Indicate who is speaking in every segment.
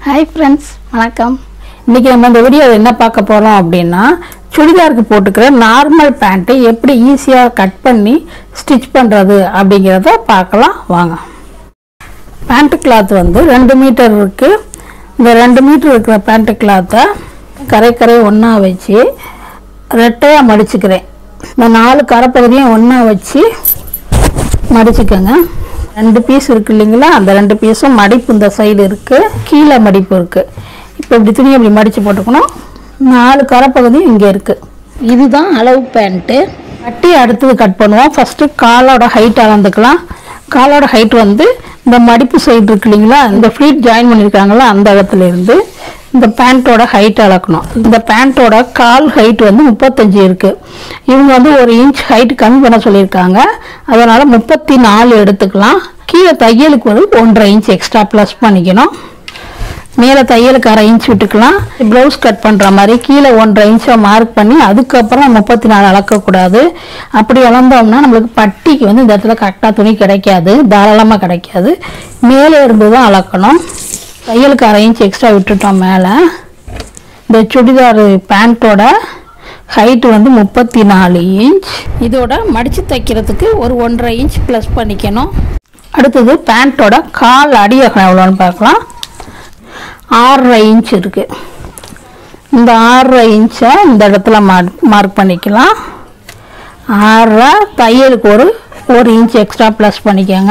Speaker 1: hi friends வணக்கம் இன்றைக்கி நம்ம இந்த வீடியோவில் என்ன பார்க்க போகிறோம் அப்படின்னா சுடிதாருக்கு போட்டுக்கிற நார்மல் பேண்ட்டை எப்படி ஈஸியாக கட் பண்ணி ஸ்டிச் பண்ணுறது அப்படிங்கிறத பார்க்கலாம் வாங்க பேண்ட்டு கிளாத் வந்து ரெண்டு மீட்டர் இருக்குது இந்த ரெண்டு மீட்டர் இருக்கிற பேண்ட்டு கிளாத்தை கரை கரை ஒன்றா வச்சு ரெட்டையாக மடிச்சுக்கிறேன் இந்த நாலு கரைப்பகுதியும் ஒன்றா வச்சு மடிச்சுக்கோங்க ரெண்டு பீஸ் இருக்கு இல்லைங்களா அந்த ரெண்டு பீஸும் மடிப்பு இந்த சைடு இருக்குது கீழே மடிப்பு இருக்குது இப்போ இப்படி துணி இப்படி மடித்து போட்டுக்கணும் நாலு கரைப்பகுதியும் இங்கே இருக்குது இதுதான் அளவு பேண்ட்டு கட்டி அடுத்தது கட் பண்ணுவோம் ஃபஸ்ட்டு காலோட ஹைட் அளந்துக்கலாம் காலோட ஹைட் வந்து இந்த மடிப்பு சைடு இருக்கு இல்லைங்களா இந்த ஃப்ளீட் ஜாயின் பண்ணியிருக்காங்களா அந்த இடத்துல இருந்து இந்த பேண்ட்டோட ஹைட் அளக்கணும் இந்த பேண்ட்டோட கால் ஹைட் வந்து முப்பத்தஞ்சு இருக்குது இவங்க வந்து ஒரு இன்ச் ஹைட் கம்மி பண்ண சொல்லியிருக்காங்க அதனால் முப்பத்தி நாலு எடுத்துக்கலாம் கீழே தையலுக்கு வந்து ஒன்றரை இன்ச் எக்ஸ்ட்ரா ப்ளஸ் பண்ணிக்கணும் மேலே தையலுக்கு அரை இன்ச் விட்டுக்கலாம் ப்ளவுஸ் கட் பண்ணுற மாதிரி கீழே ஒன்றரை இன்ச்சை மார்க் பண்ணி அதுக்கப்புறம் முப்பத்தி நாலு அளக்கக்கூடாது அப்படி அளந்தோம்னா நம்மளுக்கு பட்டிக்கு வந்து இந்த இடத்துல கரெக்டாக துணி கிடைக்காது தாராளமாக கிடைக்காது மேலே இருந்து தான் அளக்கணும் தையலுக்கு அரை இன்ச் எக்ஸ்ட்ரா விட்டுட்டோம் மேலே இந்த சுடிதார் பேண்ட்டோட ஹைட்டு வந்து முப்பத்தி நாலு இன்ச் இதோட மடித்து தைக்கிறதுக்கு ஒரு ஒன்றரை இன்ச் ப்ளஸ் பண்ணிக்கணும் அடுத்தது பேண்ட்டோட கால் அடி அகலம் எவ்வளோன்னு பார்க்கலாம் ஆறரை இன்ச் இருக்குது இந்த ஆறரை இன்ச்சை இந்த இடத்துல மார்க் மார்க் பண்ணிக்கலாம் ஆறரை தையலுக்கு ஒரு ஒரு இன்ச் எக்ஸ்ட்ரா ப்ளஸ் பண்ணிக்கோங்க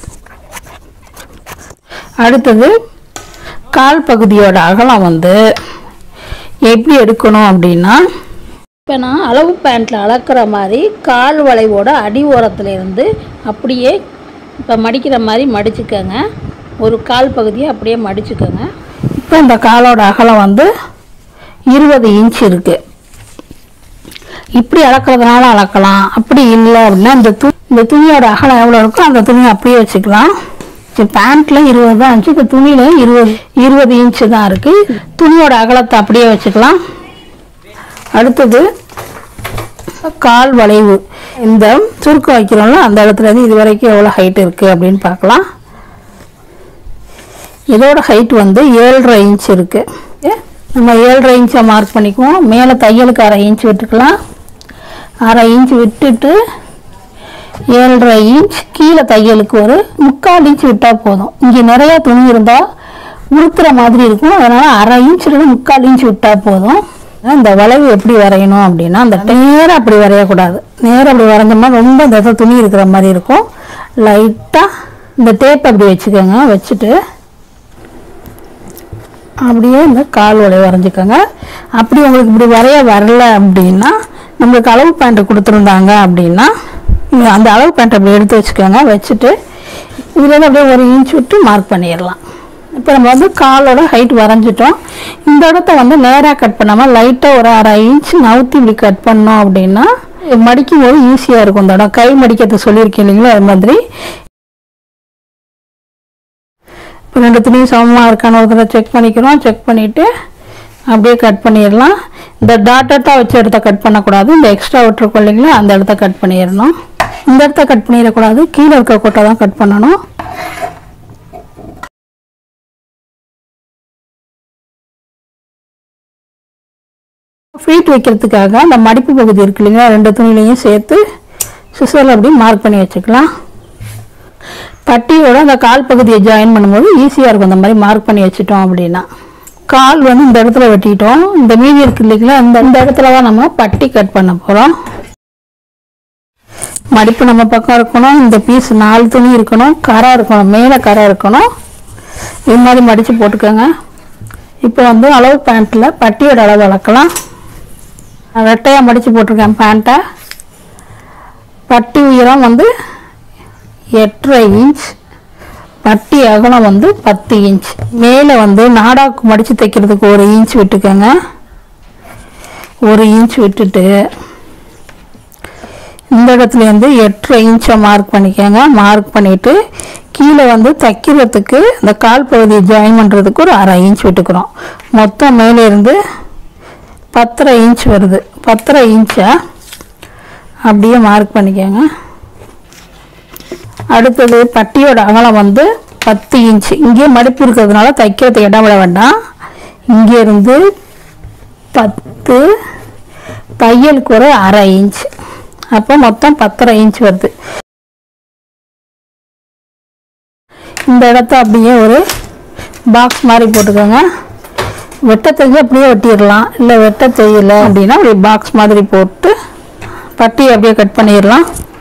Speaker 1: அடுத்தது கால் பகுதியோட அகலம் வந்து எப்படி எடுக்கணும் அப்படின்னா இப்போ நான் அளவு பேண்ட்டில் அளக்கிற மாதிரி கால் வளைவோட அடி ஓரத்துல இருந்து அப்படியே இப்போ மடிக்கிற மாதிரி மடிச்சுக்கோங்க ஒரு கால் பகுதியை அப்படியே மடிச்சுக்கோங்க இப்போ இந்த காலோட அகலம் வந்து இருபது இன்ச் இருக்குது இப்படி அளக்கிறதுனால அளக்கலாம் அப்படி இல்லை அப்படின்னா இந்த து இந்த துணியோட அகலம் எவ்வளோ இருக்கோ அந்த துணியை அப்படியே வச்சுக்கலாம் பேண்ட்டில் இருபது தான் இருந்துச்சு இந்த துணியில் இருபது இருபது இன்ச்சு தான் இருக்குது துணியோட அகலத்தை அப்படியே வச்சுக்கலாம் அடுத்தது கால் வளைவு இந்த சுருக்கம் வைக்கிறோம்ல அந்த இடத்துல இருந்து இது வரைக்கும் எவ்வளோ ஹைட் இருக்குது அப்படின்னு பார்க்கலாம் இதோட ஹைட் வந்து ஏழரை இன்ச் இருக்குது நம்ம ஏழரை இன்ச்சை மார்க் பண்ணிக்குவோம் மேலே தையலுக்கு அரை இன்ச் விட்டுக்கலாம் அரை இன்ச் விட்டுட்டு ஏழரை இன்ச் கீழே தையலுக்கு ஒரு முக்கால் இன்ச் விட்டால் போதும் இங்கே நிறையா துணி இருந்தால் உடுத்துற மாதிரி இருக்கும் அதனால் அரை இன்ச்சில் முக்கால் இன்ச் விட்டால் போதும் இந்த வளைவு எப்படி வரையணும் அப்படின்னா அந்த நேராக அப்படி வரையக்கூடாது நேராக அப்படி வரைஞ்சோம்னா ரொம்ப இந்த இடத்துல துணி இருக்கிற மாதிரி இருக்கும் லைட்டாக இந்த டேப் அப்படி வச்சுக்கோங்க வச்சுட்டு அப்படியே இந்த கால் வளைவு வரைஞ்சிக்கோங்க அப்படி உங்களுக்கு இப்படி வரைய வரல அப்படின்னா நம்மளுக்கு அளவு பேண்ட்டு கொடுத்துருந்தாங்க அப்படின்னா நீங்க அந்த அளவு பேண்ட் அப்படி எடுத்து வச்சுக்கோங்க வச்சுட்டு இதுலேருந்து அப்படியே ஒரு இன்ச் விட்டு மார்க் பண்ணிடலாம் இப்போ நம்ம வந்து காலோட ஹைட் வரைஞ்சிட்டோம் இந்த இடத்த வந்து நேராக கட் பண்ணாமல் லைட்டாக ஒரு அரை இன்ச் நவுத்தி இப்படி கட் பண்ணோம் அப்படின்னா மடிக்கும் போது ஈஸியாக இருக்கும் இந்த இடம் கை மடிக்கிறது சொல்லியிருக்கேன் இல்லைங்களா அது மாதிரி இப்போ ரெண்டு துணியும் சமமாக இருக்கான்னு ஒரு தடவை செக் பண்ணிக்கிறோம் செக் பண்ணிவிட்டு அப்படியே கட் பண்ணிடலாம் இந்த டாட்டட்டாக வச்ச இடத்த கட் பண்ணக்கூடாது இந்த எக்ஸ்ட்ரா விட்டுருக்கோம் இல்லைங்களா அந்த இடத்த கட் பண்ணிடணும் இந்த இடத்த கட் பண்ணிடக்கூடாது கீழே இருக்க கொட்டை தான் கட் பண்ணணும் ஃப்ளீட் வைக்கிறதுக்காக அந்த மடிப்பு பகுதி இருக்கு இல்லைங்களா ரெண்டு துணிலையும் சேர்த்து சிசரில் அப்படி மார்க் பண்ணி வச்சுக்கலாம் பட்டியோட அந்த கால் பகுதியை ஜாயின் பண்ணும்போது ஈஸியாக இருக்கும் அந்த மாதிரி மார்க் பண்ணி வச்சுட்டோம் அப்படின்னா கால் வந்து இந்த இடத்துல வெட்டிட்டோம் இந்த மீதி இருக்கு இல்லைங்களா இந்த இந்த இடத்துல தான் நம்ம பட்டி கட் பண்ண போகிறோம் மடிப்பு நம்ம பக்கம் இருக்கணும் இந்த பீஸ் நாலு துணி இருக்கணும் கரை இருக்கணும் மேலே கரை இருக்கணும் இது மாதிரி மடித்து போட்டுக்கோங்க இப்போ வந்து அளவு பேண்ட்டில் பட்டியோட அளவு அளக்கலாம் நான் ரெட்டையாக மடித்து போட்டிருக்கேன் பேண்ட்டை பட்டி உயரம் வந்து எட்டரை இன்ச் பட்டி அகலம் வந்து பத்து இன்ச் மேலே வந்து நாடாக்கு மடித்து தைக்கிறதுக்கு ஒரு இன்ச் விட்டுக்கோங்க ஒரு இன்ச் விட்டுட்டு இந்த இடத்துலேருந்து எட்டரை இன்ச்சை மார்க் பண்ணிக்கோங்க மார்க் பண்ணிவிட்டு கீழே வந்து தைக்கிறதுக்கு இந்த கால் பகுதியை ஜாயின் பண்ணுறதுக்கு ஒரு அரை இன்ச் விட்டுக்கிறோம் மொத்தம் மேலே இருந்து பத்தரை இன்ச் வருது பத்தரை இன்ச்சை அப்படியே மார்க் பண்ணிக்கோங்க அடுத்தது பட்டியோட அகலம் வந்து பத்து இன்ச்சு இங்கே மடிப்பு இருக்கிறதுனால தைக்கிறதுக்கு இடம் விட வேண்டாம் இங்கே இருந்து பத்து தையலுக்கு ஒரு அரை இன்ச் அப்போ மொத்தம் பத்தரை இன்ச் வருது இந்த இடத்த அப்படியே ஒரு பாக்ஸ் மாதிரி போட்டுக்கோங்க வெட்ட தெரிஞ்சு அப்படியே வெட்டிடலாம் இல்லை வெட்ட தெரியல அப்படின்னா அப்படி பாக்ஸ் மாதிரி போட்டு பட்டி அப்படியே கட் பண்ணிடலாம்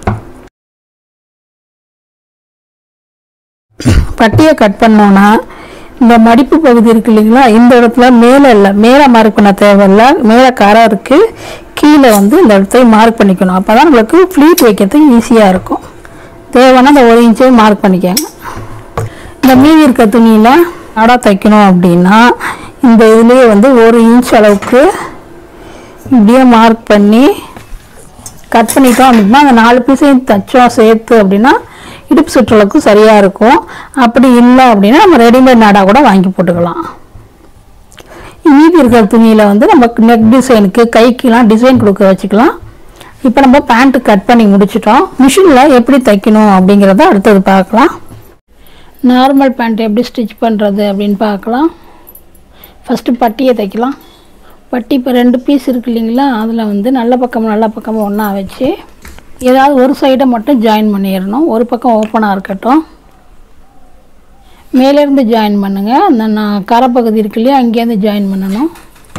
Speaker 1: பட்டியை கட் பண்ணோன்னா இந்த மடிப்பு பகுதி இருக்கு இல்லைங்களா இந்த இடத்துல மேலே இல்லை மேலே மார்க் பண்ண தேவையில்ல மேலே கரை இருக்குது கீழே வந்து இந்த இடத்த மார்க் பண்ணிக்கணும் அப்போ தான் நம்மளுக்கு ஃப்ளீட் வைக்கிறதுக்கு ஈஸியாக இருக்கும் தேவைன்னா அந்த ஒரு இன்ச்சே மார்க் பண்ணிக்கோங்க இந்த மீதி இருக்க துணியில் அடா தைக்கணும் அப்படின்னா இந்த இதுலேயே வந்து ஒரு இன்ச் அளவுக்கு இப்படியே மார்க் பண்ணி கட் பண்ணிட்டோம் அப்படின்னா அந்த நாலு பீஸையும் தைச்சோம் சேர்த்து அப்படின்னா இடுப்பு சுற்றளவுக்கு சரியாக இருக்கும் அப்படி இல்லை அப்படின்னா நம்ம ரெடிமேட் நாடா கூட வாங்கி போட்டுக்கலாம் மீதி இருக்கிற துணியில் வந்து நம்ம நெக் டிசைனுக்கு கைக்கெலாம் டிசைன் கொடுக்க வச்சுக்கலாம் இப்போ நம்ம பேண்ட்டு கட் பண்ணி முடிச்சிட்டோம் மிஷினில் எப்படி தைக்கணும் அப்படிங்கிறத அடுத்தது பார்க்கலாம் நார்மல் பேண்ட் எப்படி ஸ்டிச் பண்ணுறது அப்படின்னு பார்க்கலாம் ஃபஸ்ட்டு பட்டியை தைக்கலாம் பட்டி இப்போ ரெண்டு பீஸ் இருக்கு இல்லைங்களா அதில் வந்து நல்ல பக்கம் நல்ல பக்கமும் ஒன்றா வச்சு ஏதாவது ஒரு சைடை மட்டும் ஜாயின் பண்ணிடணும் ஒரு பக்கம் ஓப்பனாக இருக்கட்டும் மேலேருந்து ஜாயின் பண்ணுங்கள் அந்த நான் கரை பகுதி இருக்கு இல்லையா அங்கேருந்து ஜாயின் பண்ணணும்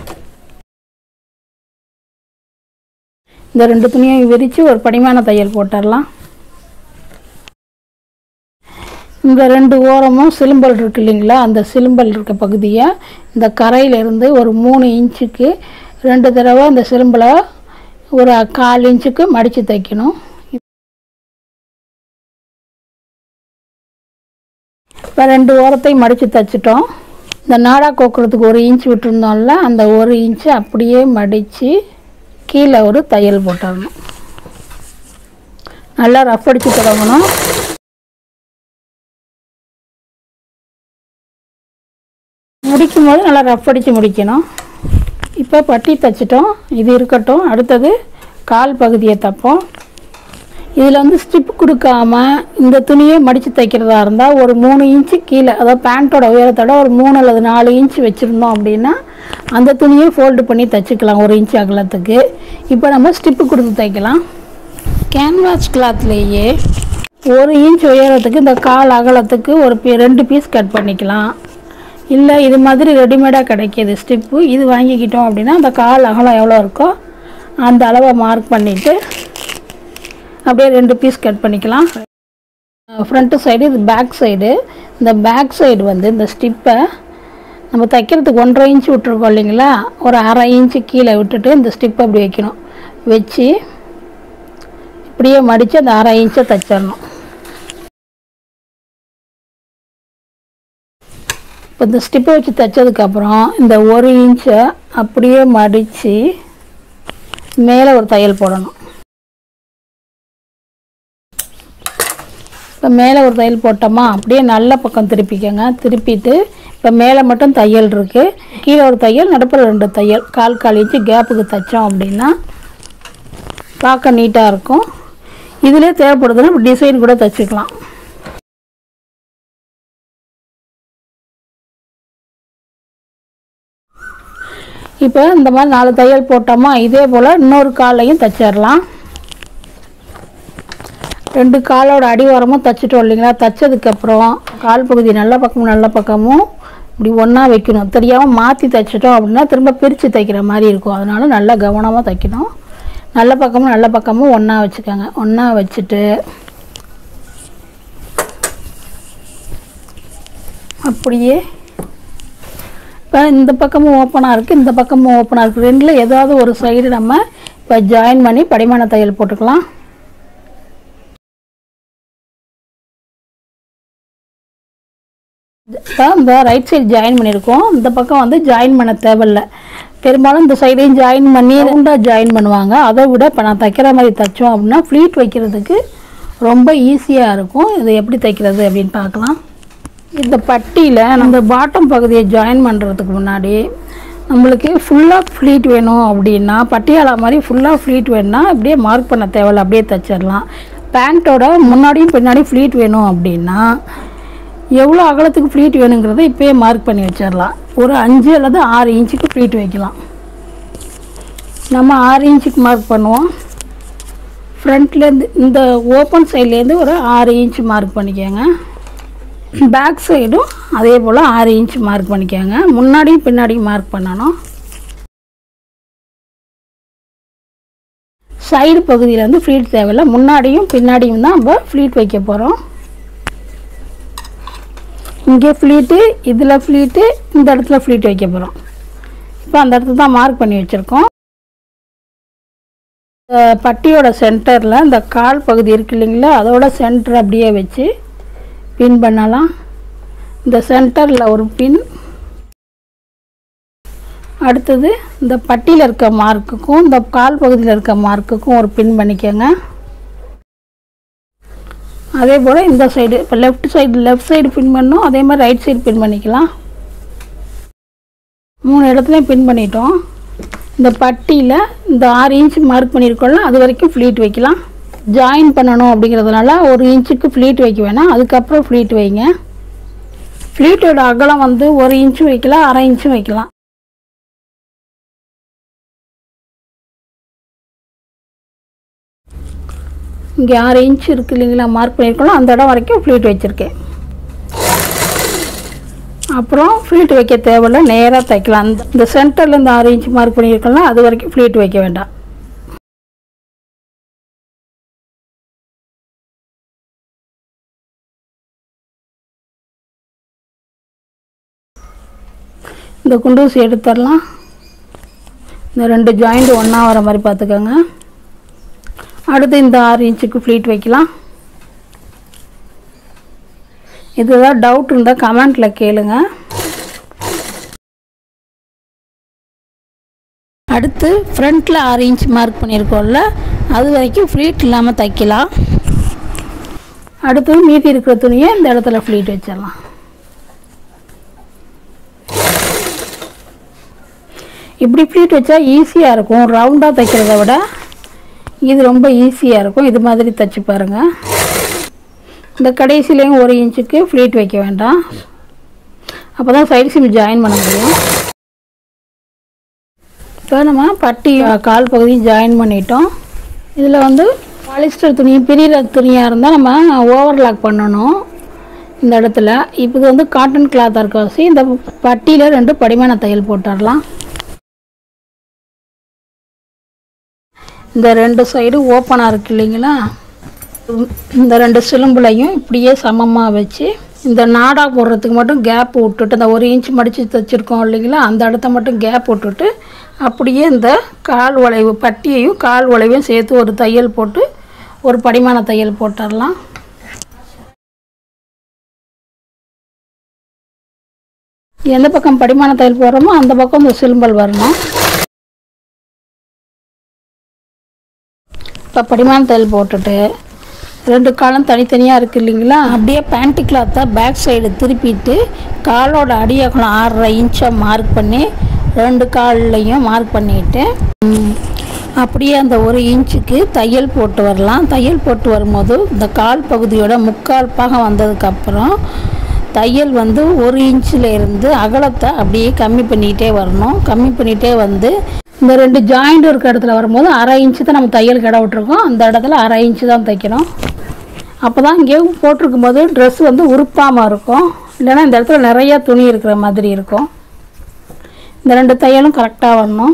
Speaker 1: இந்த ரெண்டு துணியும் விரித்து ஒரு படிமான தையல் போட்டுடலாம் இந்த ரெண்டு ஓரமும் சிலும்பல் இருக்கு இல்லைங்களா அந்த சிலும்பல் இருக்க பகுதியை இந்த கரையிலிருந்து ஒரு மூணு இன்ச்சுக்கு ரெண்டு தடவை அந்த சிலும்பலை ஒரு கால் இன்ச்சுக்கு மடித்து தைக்கணும் இப்போ ரெண்டு ஓரத்தையும் மடித்து தைச்சிட்டோம் இந்த நாடா கோக்குறதுக்கு ஒரு இன்ச் விட்டுருந்தோம்ல அந்த ஒரு இன்ச்சு அப்படியே மடித்து கீழே ஒரு தையல் போட்டுடணும் நல்லா ரஃப் அடித்து தொடங்கணும் முடிக்கும் போது நல்லா ரஃப் அடித்து முடிக்கணும் இப்போ பட்டி தைச்சிட்டோம் இது இருக்கட்டும் அடுத்தது கால் பகுதியை தைப்போம் இதில் வந்து ஸ்டிப் கொடுக்காம இந்த துணியை மடித்து தைக்கிறதா இருந்தால் ஒரு மூணு இன்ச்சு கீழே அதாவது பேண்ட்டோட உயரத்தோட ஒரு மூணு அல்லது நாலு இன்ச் வச்சுருந்தோம் அப்படின்னா அந்த துணியை ஃபோல்டு பண்ணி தைச்சிக்கலாம் ஒரு இன்ச் அகலத்துக்கு இப்போ நம்ம ஸ்டிப்பு கொடுத்து தைக்கலாம் கேன்வாஸ் கிளாத்லேயே ஒரு இன்ச் உயரத்துக்கு இந்த கால் அகலத்துக்கு ஒரு பீ- ரெண்டு பீஸ் கட் பண்ணிக்கலாம் இல்லை இது மாதிரி ரெடிமேடாக கிடைக்கிது ஸ்டிப்பு இது வாங்கிக்கிட்டோம் அப்படின்னா அந்த கால் அகலம் எவ்வளோ இருக்கோ அந்த அளவை மார்க் பண்ணிவிட்டு அப்படியே ரெண்டு பீஸ் கட் பண்ணிக்கலாம் ஃப்ரண்ட்டு சைடு இது பேக் சைடு இந்த பேக் சைடு வந்து இந்த ஸ்டிப்பை நம்ம தைக்கிறதுக்கு ஒன்றரை இன்ச் விட்டுருக்கோம் இல்லைங்களா ஒரு அரை இன்ச்சு கீழே விட்டுட்டு இந்த ஸ்டிப்பை அப்படி வைக்கணும் வச்சு இப்படியே மடித்து அந்த அரை இன்ச்சை தைச்சிடணும் இப்போ இந்த ஸ்டிப்பை வச்சு தைச்சதுக்கப்புறம் இந்த ஒரு இன்ச்சை அப்படியே மடித்து மேலே ஒரு தையல் போடணும் இப்போ மேலே ஒரு தையல் போட்டோமா அப்படியே நல்ல பக்கம் திருப்பிக்கோங்க திருப்பிட்டு இப்போ மேலே மட்டும் தையல் இருக்குது கீழே ஒரு தையல் நடுப்புற ரெண்டு தையல் கால் கால் இன்ச்சு கேப்புக்கு தைச்சோம் அப்படின்னா பார்க்க நீட்டாக இருக்கும் இதிலே தேவைப்படுதுன்னா டிசைன் கூட தைச்சிக்கலாம் இப்போ இந்த மாதிரி நாலு தையல் போட்டோமா இதே போல் இன்னொரு காலையும் தைச்சிடலாம் ரெண்டு காலோட அடிவாரமும் தைச்சிட்டோம் இல்லைங்களா தைச்சதுக்கப்புறம் கால் பகுதி நல்ல பக்கமும் நல்ல பக்கமும் இப்படி ஒன்றா வைக்கணும் தெரியாமல் மாற்றி தைச்சிட்டோம் அப்படின்னா திரும்ப பிரித்து தைக்கிற மாதிரி இருக்கும் அதனால நல்லா கவனமாக தைக்கணும் நல்ல பக்கமும் நல்ல பக்கமும் ஒன்றா வச்சுக்கோங்க ஒன்றா வச்சுட்டு அப்படியே இப்போ இந்த பக்கமும் ஓப்பனாக இருக்குது இந்த பக்கமும் ஓப்பனாக இருக்குது ரெண்டில் ஏதாவது ஒரு சைடு நம்ம இப்போ ஜாயின் பண்ணி படிமான தையல் போட்டுக்கலாம் இப்போ இந்த ரைட் சைடு ஜாயின் பண்ணியிருக்கோம் இந்த பக்கம் வந்து ஜாயின் பண்ண தேவையில்ல பெரும்பாலும் இந்த சைடையும் ஜாயின் பண்ணி ரவுண்டாக ஜாயின் பண்ணுவாங்க அதை விட இப்போ நான் தைக்கிற மாதிரி தைச்சோம் அப்படின்னா ஃப்ளீட் வைக்கிறதுக்கு ரொம்ப ஈஸியாக இருக்கும் இதை எப்படி தைக்கிறது அப்படின்னு பார்க்கலாம் இந்த பட்டியில் நம்ம பாட்டம் பகுதியை ஜாயின் பண்ணுறதுக்கு முன்னாடி நம்மளுக்கு ஃபுல்லாக ஃப்ளீட் வேணும் அப்படின்னா பட்டியாலா மாதிரி ஃபுல்லாக ஃப்ளீட் வேணும்னா அப்படியே மார்க் பண்ண தேவையில்ல அப்படியே தைச்சிடலாம் பேண்ட்டோட முன்னாடியும் பின்னாடி ஃப்ளீட் வேணும் அப்படின்னா எவ்வளோ அகலத்துக்கு ஃப்ளீட் வேணுங்கிறத இப்போயே மார்க் பண்ணி வச்சிடலாம் ஒரு அஞ்சு அல்லது ஆறு இன்ச்சுக்கு ஃப்ளீட் வைக்கலாம் நம்ம ஆறு இன்ச்சுக்கு மார்க் பண்ணுவோம் ஃப்ரண்ட்லேருந்து இந்த ஓப்பன் சைட்லேருந்து ஒரு ஆறு இன்ச் மார்க் பண்ணிக்கோங்க பேக் சைடும் அதே போல் ஆறு இன்ச் மார்க் பண்ணிக்கோங்க முன்னாடியும் பின்னாடியும் மார்க் பண்ணணும் சைடு பகுதியில் வந்து ஃப்ளீட் தேவையில்லை முன்னாடியும் பின்னாடியும் தான் நம்ம ஃப்ளீட் வைக்க போகிறோம் இங்கே ஃப்ளீட்டு இதில் ஃப்ளீட்டு இந்த இடத்துல ஃப்ளீட் வைக்க போகிறோம் இப்போ அந்த இடத்துல தான் மார்க் பண்ணி வச்சுருக்கோம் இந்த பட்டியோட சென்டரில் இந்த கால் பகுதி இருக்கு இல்லைங்களா அதோட சென்டர் அப்படியே வச்சு பின் பண்ணலாம் இந்த சென்டரில் ஒரு பின் அடுத்தது இந்த பட்டியில் இருக்க மார்க்குக்கும் இந்த கால் பகுதியில் இருக்க மார்க்குக்கும் ஒரு பின் பண்ணிக்கோங்க அதே போல் இந்த சைடு இப்போ left side left side pin பண்ணோம் அதே மாதிரி ரைட் சைடு பின் பண்ணிக்கலாம் மூணு இடத்துலையும் பின் பண்ணிட்டோம் இந்த பட்டியில் இந்த ஆறு இன்ச் மார்க் பண்ணியிருக்கோம்ல அது வரைக்கும் ஃப்ளீட் வைக்கலாம் ஜாயின் பண்ணணும் அப்படிங்கிறதுனால ஒரு இன்ச்சுக்கு ஃப்ளீட் வைக்க வேணாம் அதுக்கப்புறம் ஃப்ளீட் வைங்க ஃப்ளீட்டோட அகலம் வந்து ஒரு இன்ச்சும் வைக்கலாம் அரை இன்ச்சும் வைக்கலாம் இங்கே ஆறு இன்ச் இருக்கு இல்லைங்களா மார்க் பண்ணியிருக்கோம் அந்த இடம் வரைக்கும் ஃப்ளீட் வச்சுருக்கேன் அப்புறம் ஃப்ளீட் வைக்க தேவையில்ல நேராக தைக்கலாம் அந்த இந்த சென்டரில் இந்த ஆறு இன்ச் மார்க் பண்ணியிருக்கலாம் அது வரைக்கும் ஃப்ளீட் வைக்க வேண்டாம் இந்த குண்டூசி எடுத்துடலாம் இந்த ரெண்டு ஜாயிண்ட் ஒன்றா வர மாதிரி பார்த்துக்கோங்க அடுத்து இந்த ஆறு இன்ச்சுக்கு ஃப்ளீட் வைக்கலாம் இதுதான் டவுட் இருந்தால் கமெண்ட்டில் கேளுங்க அடுத்து ஃப்ரண்ட்டில் ஆறு இன்ச் மார்க் பண்ணியிருக்கோம்ல அது வரைக்கும் ஃப்ளீட் இல்லாமல் தைக்கலாம் அடுத்து மீதி இருக்கிற துணியை இந்த இடத்துல ஃப்ளீட் வச்சிடலாம் இப்படி ஃப்ளீட் வச்சா ஈஸியாக இருக்கும் ரவுண்டாக தைக்கிறத விட இது ரொம்ப ஈஸியாக இருக்கும் இது மாதிரி தைச்சு பாருங்கள் இந்த கடைசிலையும் ஒரு இன்ச்சுக்கு ஃப்ளீட் வைக்க வேண்டாம் அப்போ தான் சைடு சிம் ஜாயின் பண்ண முடியும் இப்போ நம்ம பட்டி கால் பகுதியும் ஜாயின் பண்ணிட்டோம் இதில் வந்து பாலிஸ்டர் துணி பிரிகிற துணியாக இருந்தால் நம்ம ஓவர்லாக் பண்ணணும் இந்த இடத்துல இப்போ இது வந்து காட்டன் கிளாத்தாக இருக்க வச்சு இந்த பட்டியில் ரெண்டு படிமான தையல் போட்டுடலாம் இந்த ரெண்டு சைடு ஓப்பனாக இருக்கு இல்லைங்களா இந்த ரெண்டு சிலும்புலையும் இப்படியே சமமாக வச்சு இந்த நாடா போடுறதுக்கு மட்டும் கேப் விட்டுட்டு இந்த ஒரு இன்ச் மடித்து தைச்சிருக்கோம் இல்லைங்களா அந்த இடத்த மட்டும் கேப் விட்டுட்டு அப்படியே இந்த கால் வளைவு பட்டியையும் கால் வளைவையும் சேர்த்து ஒரு தையல் போட்டு ஒரு படிமான தையல் போட்டுடலாம் எந்த பக்கம் படிமான தையல் போடுறோமோ அந்த பக்கம் இந்த சிலும்பல் வரணும் இப்போ படிமான தையல் போட்டுட்டு ரெண்டு காலம் தனித்தனியாக இருக்குது இல்லைங்களா அப்படியே பேண்ட்டு கிளாத்தை பேக் சைடு திருப்பிட்டு காலோட அடியகலம் ஆறரை இன்ச்சை மார்க் பண்ணி ரெண்டு கால்லையும் மார்க் பண்ணிவிட்டு ம், அப்படியே அந்த ஒரு இன்ச்சுக்கு தையல் போட்டு வரலாம் தையல் போட்டு வரும்போது இந்த கால் பகுதியோட முக்கால் பாகம் வந்ததுக்கப்புறம் தையல் வந்து ஒரு இன்ச்சில் இருந்து அகலத்தை அப்படியே கம்மி பண்ணிகிட்டே வரணும் கம்மி பண்ணிகிட்டே வந்து இந்த ரெண்டு ஜாயிண்ட் இருக்க இடத்துல வரும்போது அரை இன்ச்சு தான் நம்ம தையல் கிட விட்ருக்கோம் அந்த இடத்துல அரை இன்ச்சு தான் தைக்கணும் அப்போ தான் இங்கேயும் போட்டிருக்கும் போது ட்ரெஸ் வந்து உருப்பாமல் இருக்கும் இல்லைன்னா இந்த இடத்துல நிறையா துணி இருக்கிற மாதிரி இருக்கும் இந்த ரெண்டு தையலும் கரெக்டாக வரணும்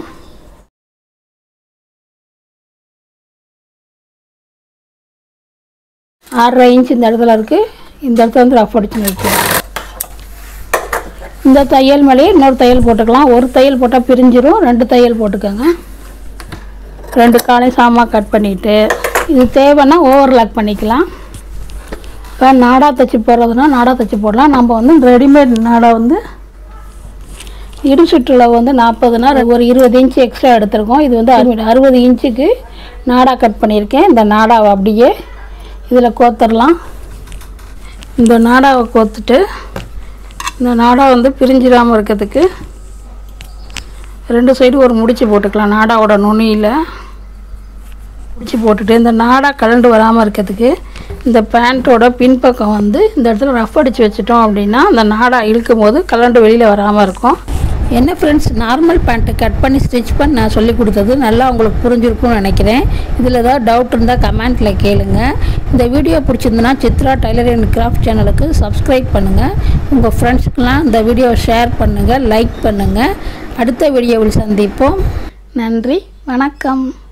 Speaker 1: ஆறரை இன்ச் இந்த இடத்துல இருக்குது இந்த இடத்துல வந்து ரஃப் அடிச்சு வைக்கிறோம் இந்த தையல் மேலேயே இன்னொரு தையல் போட்டுக்கலாம் ஒரு தையல் போட்டால் பிரிஞ்சிரும் ரெண்டு தையல் போட்டுக்கோங்க ரெண்டு காலையும் சாமா கட் பண்ணிவிட்டு இது தேவைன்னா ஓவர்லாக் பண்ணிக்கலாம் இப்போ நாடா தைச்சி போடுறதுனா நாடா தைச்சி போடலாம் நம்ம வந்து ரெடிமேட் நாடா வந்து இடு சுற்றுலா வந்து நாற்பதுனா ஒரு இருபது இன்ச்சு எக்ஸ்ட்ரா எடுத்திருக்கோம் இது வந்து அறுபது அறுபது இன்ச்சுக்கு நாடா கட் பண்ணியிருக்கேன் இந்த நாடாவை அப்படியே இதில் கோத்துடலாம் இந்த நாடாவை கோத்துட்டு இந்த நாடா வந்து பிரிஞ்சிடாமல் இருக்கிறதுக்கு ரெண்டு சைடு ஒரு முடிச்சு போட்டுக்கலாம் நாடாவோட நுனியில் முடிச்சு போட்டுட்டு இந்த நாடா கலண்டு வராமல் இருக்கிறதுக்கு இந்த பேண்ட்டோட பின்பக்கம் வந்து இந்த இடத்துல ரஃப் அடித்து வச்சிட்டோம் அப்படின்னா அந்த நாடா இழுக்கும் போது கலண்டு வெளியில் வராமல் இருக்கும் என்ன ஃப்ரெண்ட்ஸ் நார்மல் பேண்ட்டை கட் பண்ணி ஸ்டிச் பண்ண நான் சொல்லி கொடுத்தது நல்லா உங்களுக்கு புரிஞ்சிருக்கும்னு நினைக்கிறேன் இதில் ஏதாவது டவுட் இருந்தால் கமெண்ட்டில் கேளுங்க இந்த வீடியோ பிடிச்சிருந்துன்னா சித்ரா டைலர் அண்ட் கிராஃப்ட் சேனலுக்கு சப்ஸ்கிரைப் பண்ணுங்கள் உங்கள் ஃப்ரெண்ட்ஸுக்கெலாம் இந்த வீடியோவை ஷேர் பண்ணுங்கள் லைக் பண்ணுங்கள் அடுத்த வீடியோவில் சந்திப்போம் நன்றி வணக்கம்